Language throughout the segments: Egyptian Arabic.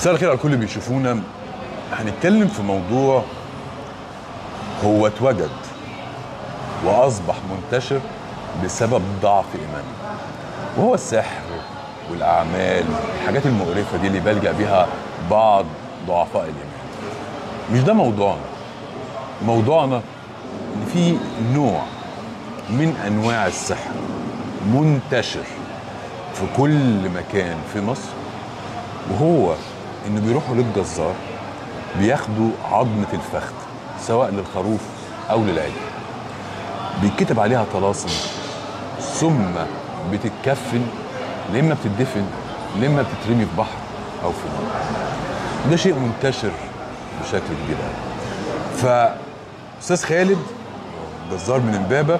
مساء الخير على الكل اللي بيشوفونا هنتكلم في موضوع هو اتوجد واصبح منتشر بسبب ضعف ايماننا وهو السحر والاعمال الحاجات المقرفه دي اللي بيلجا بيها بعض ضعفاء الايمان مش ده موضوعنا موضوعنا ان في نوع من انواع السحر منتشر في كل مكان في مصر وهو انه بيروحوا للجزار بياخدوا عظمه الفخذ سواء للخروف او للعجل بيتكتب عليها طلاسم ثم بتتكفن لا اما بتدفن لا اما بتترمي في بحر او في نار ده شيء منتشر بشكل كبير قوي فاستاذ خالد جزار من امبابه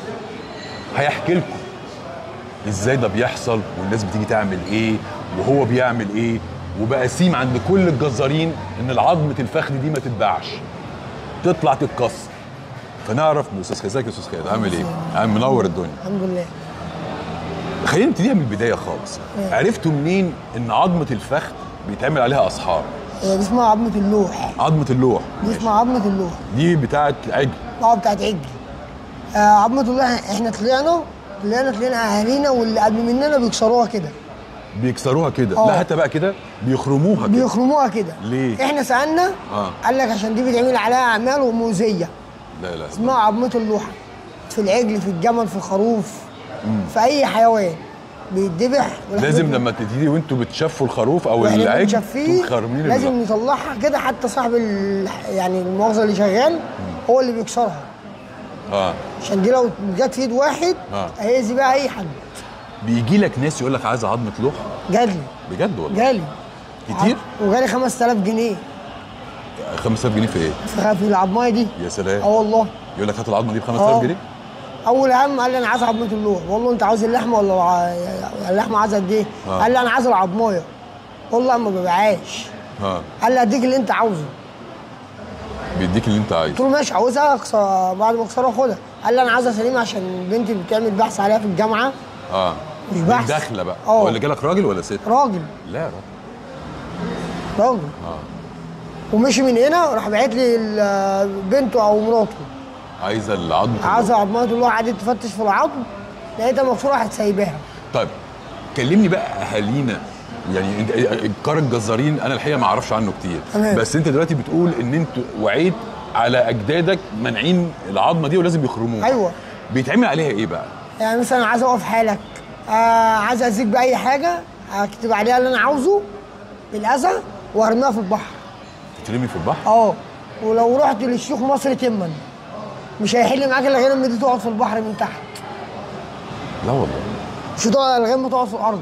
هيحكي لكم ازاي ده بيحصل والناس بتيجي تعمل ايه وهو بيعمل ايه وبقاسيم عند كل الجزارين ان العظمه الفخذ دي ما تتباعش تطلع تتكسر فنعرف من استاذ خالد ازيك يا استاذ خالد عامل ايه؟ عامل منور الدنيا الحمد لله خلينا نبتديها من البدايه خالص عرفتوا منين ان عظمه الفخذ بيتعمل عليها اسحار هي دي اسمها عظمة اللوح عظمه اللوح دي ماشي. اسمها عظمة اللوح دي بتاعه عجل اه بتاعت عجل آه عظمة اللوح احنا طلعنا طلعنا طلعنا اهالينا واللي قبل مننا بيكسروها كده بيكسروها كده آه. لا حتى بقى كده بيخرموها كده بيخرموها كده ليه؟ احنا سالنا آه. قال لك عشان دي بيتعمل عليها اعمال ومؤذيه لا لا اسمها عظمة اللوحة في العجل في الجمل في الخروف في اي حيوان بيتذبح لازم لما تبتدي وانتوا بتشفوا الخروف او واحنا العجل بنشفيه تقوم خارمين لازم اللوح. نطلعها كده حتى صاحب ال... يعني المؤاخذه اللي شغال هو اللي بيكسرها اه عشان دي لو جت في ايد واحد آه. هيأذي بقى اي حد بيجي لك ناس يقول لك عايز عظمه لوح جالي بجد والله جالي كتير وجالي 5000 جنيه 5000 جنيه في ايه في في العظمايه دي يا سلام اه والله يقول لك هات العظمه دي ب آه. 5000 جنيه اول عم قال لي انا عايز عظمه اللوح بقول له انت عاوز اللحمه ولا ع- اللحمه عايزه قد ايه؟ آه. قال لي انا عايز العظمايه بقول له ما ببيعهاش اه قال لي اديك اللي انت عاوزه بيديك اللي انت قلت عايزه له ماشي عاوزها اكسر بعد ما اكسرها خدها قال لي انا عايزها سليمه عشان بنتي بتعمل بحث عليها في الجامعه اه مش بحث. داخله بقى اه. هو اللي جالك راجل ولا ست راجل لا راجل راجل اه ومشي من هنا راح باعت لي ال- بنته او مراته عايزه العظمه عايزه عظمات اللوح قعدت تفتش في العظم لقيتها مكسوره راحت سايباها طيب كلمني بقى اهالينا يعني انت كار الجزارين انا الحقيقه ما اعرفش عنه كتير تمام. بس انت دلوقتي بتقول ان انت وعيت على اجدادك مانعين العظمه دي ولازم يخرموها أيوة. بيتعمل عليها ايه بقى يعني مثلا عايز اوقف حالك آه عايز ازيك باي حاجه اكتب عليها اللي انا عاوزه بالاذى وارميها في البحر ترمي في البحر اه ولو رحت للشيخ مصر تما مش هيحل معاك الا غير لما دي تقعد في البحر من تحت لا والله مش هتقعد لغايه ما تقعد في الارض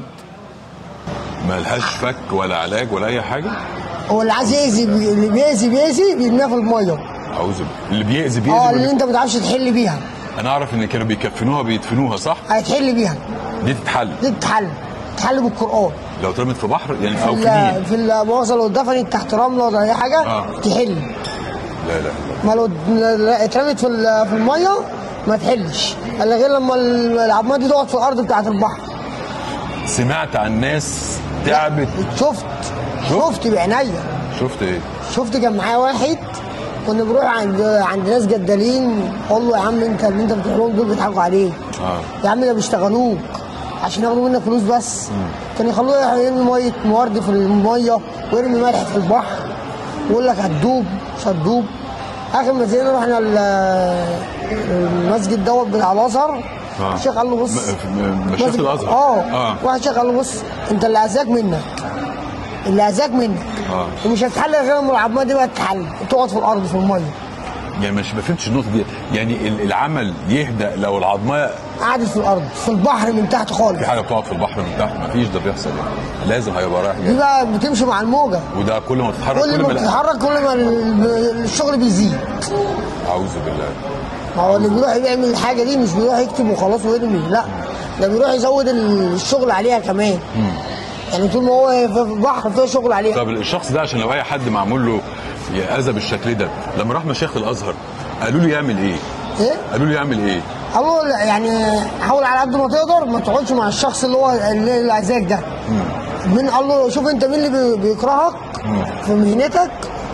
ما لهاش فك ولا علاج ولا اي حاجه هو اللي عايز يأذي بي- اللي بيأذي بيأذي بيرميها في الميه اعوذ بالله اللي بيأذي بيأذي اه واللي- اللي انت ما بتعرفش تحل بيها انا اعرف ان كانوا بيكفنوها بيدفنوها صح هتحل بيها دي تتحل دي تتحل تتحل بالقران لو اترمت في بحر يعني او في في ال- نيل في المؤاخذه لو اتدفنت تحت رمله ولا اي حاجه آه. تحل لا لا ما لو لا- اترمت في ال- في الميه ما تحلش الا غير لما ال- العظمات دي تقعد في الارض بتاعت البحر سمعت عن ناس تعبت شفت شفت بعينيا شفت ايه شفت كان معايا واحد كنا بنروح عند عند ناس جدالين اقول له يا عم انت اللي انت بتروح لهم دول بيضحكوا عليك اه يا عم ده بيشتغلوك عشان ياخدوا منك فلوس بس كان يخلوه يرمي ميه موارد في الميه ويرمي ملح في البحر ويقول لك هتدوب مش هتدوب اخر ما زينا رحنا ال- المسجد دوت بتاع الازهر آه. الشيخ قال له بص م- م- مشيخة مسجد- الأزهر. اه آه. واحد شيخ قال له بص انت اللي اذاك منك اللي اذاك منك آه. ومش هتتحل غير لما العظمه دي بقى تتحل تقعد في الارض في الميه يعني مش ما فهمتش النقطه دي يعني ال- العمل يهدأ لو العظماء قعدت في الارض في البحر من تحت خالص في حاجه بتقعد في البحر من تحت ما فيش ده بيحصل يعني لازم هيبقى رايح دي جاي بقى بتمشي مع الموجه وده كل ما تتحرك كل ما ال- بتتحرك كل ما ال- الشغل بيزيد اعوذ بالله ما هو اللي بيروح يعمل الحاجه دي مش بيروح يكتب وخلاص ويرمي لا ده بيروح يزود الشغل عليها كمان يعني طول ما هو في البحر فيه شغل عليها طب الشخص ده عشان لو اي حد معمول له اذى بالشكل ده لما راح مشايخ الازهر قالوا له يعمل ايه؟ ايه قالوا له يعمل ايه؟ حاول يعني حاول على قد ما تقدر ما تقعدش مع الشخص اللي هو اللي اللي عايزاك ده من قال له شوف انت مين اللي بي- بيكرهك في مهنتك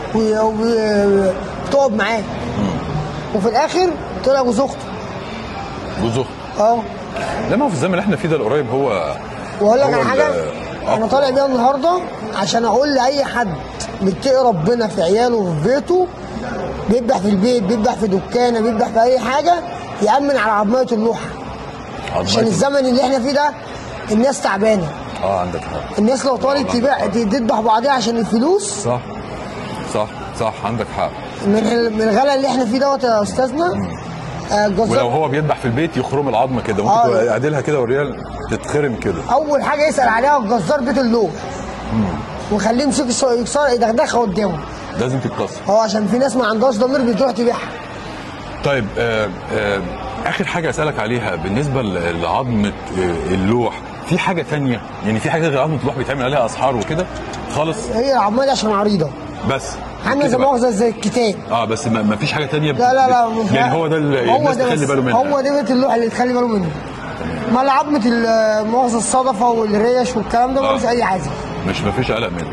وتقعد معاه وفي الاخر طلع جوز اخته جوز اخت اه لا ما هو في الزمن اللي احنا فيه ده القريب هو واقول لك هو على حاجه ال- انا أقوى. طالع بيها النهارده عشان اقول لاي حد بيتقي ربنا في عياله وفي بيته بيذبح في البيت بيذبح في دكانه بيذبح في اي حاجه يامن على عظميه اللوحه عشان عظمة- الزمن اللي احنا فيه ده الناس تعبانه اه عندك حق الناس لو طالت تبيع تذبح بعضيها عشان الفلوس صح صح صح عندك حق من من الغلا اللي احنا فيه دوت يا استاذنا آه، ولو الجزار هو بيذبح في البيت يخرم العظمه كده ممكن آه. تبقى قاعدلها كده وريال تتخرم كده اول حاجه يسال عليها الجزار بيت اللوح وخليه يمسك الص- يكسر يدغدغها قدامه لازم تتكسر هو عشان في ناس ما عندهاش ضمير بتروح تبيعها طيب آه آه اخر حاجه اسالك عليها بالنسبه ل- لعظمه آه اللوح في حاجه تانية يعني في حاجه غير عظمه اللوح بيتعمل عليها اسحار وكده خالص هي العمال دي عشان عريضه بس عامله زي كده بقى. مؤاخذه زي الكتاب اه بس ما, ما فيش حاجه تانية لا لا لا بت- يعني هو ده اللي هو الناس ده تخلي بس. باله منه هو ده بيت اللوح اللي تخلي باله منه ما لا عظمه ال- مؤاخذه الصدفه والريش والكلام ده آه. ملوش اي عازم مش مفيش قلق منه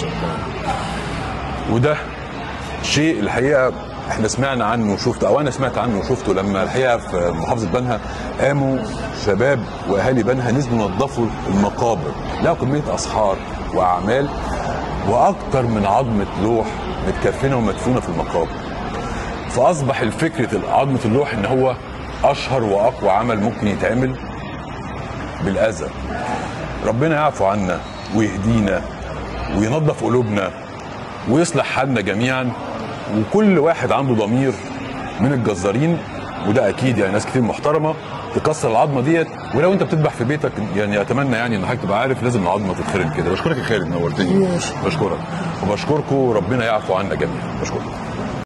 وده شيء الحقيقه احنا سمعنا عنه وشفته او انا سمعت عنه وشفته لما الحقيقه في محافظه بنها قاموا شباب واهالي بنها نزلوا نظفوا المقابر لقوا كميه اسحار واعمال واكتر من عظمه لوح متكفنه ومدفونه في المقابر فاصبح الفكره عظمه اللوح ان هو اشهر واقوى عمل ممكن يتعمل بالاذى ربنا يعفو عنا ويهدينا وينظف قلوبنا ويصلح حالنا جميعا وكل واحد عنده ضمير من الجزارين وده اكيد يعني ناس كتير محترمه تكسر العظمه ديت ولو انت بتذبح في بيتك يعني اتمنى يعني ان حضرتك تبقى عارف لازم العظمه تتخرم كده بشكرك يا خالد نورتني ماشي. بشكرك وبشكركم ربنا يعفو عنا جميعا بشكرك